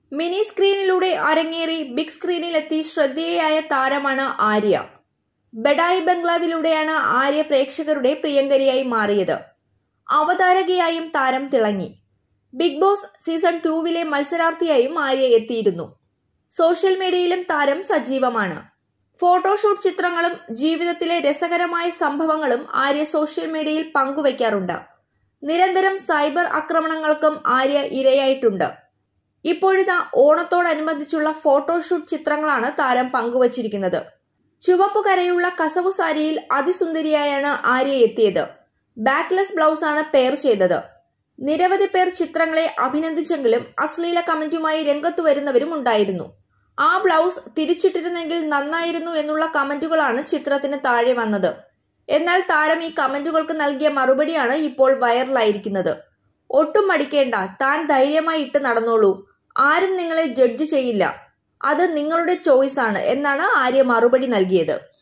mini സ്ക്രീനിലൂടെ അരങ്ങേറി big സ്ക്രീനിലെത്തി ശ്രദ്ധേയയായ താരമാണ് ആര്യ ബഡായി ബംഗ്ലാവിലൂടെയാണ് ആര്യ പ്രേക്ഷകരുടെ പ്രിയങ്കരിയായി മാറിയത് അവതാരകയായും താരം തിളങ്ങി ബിഗ് ബോസ് സീസൺ ടൂവിലെ മത്സരാർത്ഥിയായും ആര്യ എത്തിയിരുന്നു സോഷ്യൽ മീഡിയയിലും താരം സജീവമാണ് ഫോട്ടോഷൂട്ട് ചിത്രങ്ങളും ജീവിതത്തിലെ രസകരമായ സംഭവങ്ങളും ആര്യ സോഷ്യൽ മീഡിയയിൽ പങ്കുവയ്ക്കാറുണ്ട് നിരന്തരം സൈബർ ആക്രമണങ്ങൾക്കും ആര്യ ഇരയായിട്ടുണ്ട് ഇപ്പോഴിതാ ഓണത്തോടനുബന്ധിച്ചുള്ള ഫോട്ടോഷൂട്ട് ചിത്രങ്ങളാണ് താരം പങ്കുവച്ചിരിക്കുന്നത് ചുവപ്പു കരയുള്ള കസവു സാരിയിൽ അതിസുന്ദരിയായാണ് ആര്യ എത്തിയത് ബാക്ക്ലെസ് ബ്ലൗസ് ആണ് പെയർ ചെയ്തത് നിരവധി പേർ ചിത്രങ്ങളെ അഭിനന്ദിച്ചെങ്കിലും അശ്ലീല കമന്റുമായി രംഗത്തു വരുന്നവരും ഉണ്ടായിരുന്നു ആ ബ്ലൗസ് തിരിച്ചിട്ടിരുന്നെങ്കിൽ നന്നായിരുന്നു എന്നുള്ള കമന്റുകളാണ് ചിത്രത്തിന് താഴെ വന്നത് എന്നാൽ താരം ഈ കമന്റുകൾക്ക് നൽകിയ മറുപടിയാണ് ഇപ്പോൾ വൈറലായിരിക്കുന്നത് ഒട്ടും മടിക്കേണ്ട താൻ ധൈര്യമായി ഇട്ട് നടന്നോളൂ ആരും നിങ്ങളെ ജഡ്ജ് ചെയ്യില്ല അത് നിങ്ങളുടെ ചോയ്സ് ആണ് എന്നാണ് ആര്യ മറുപടി നൽകിയത്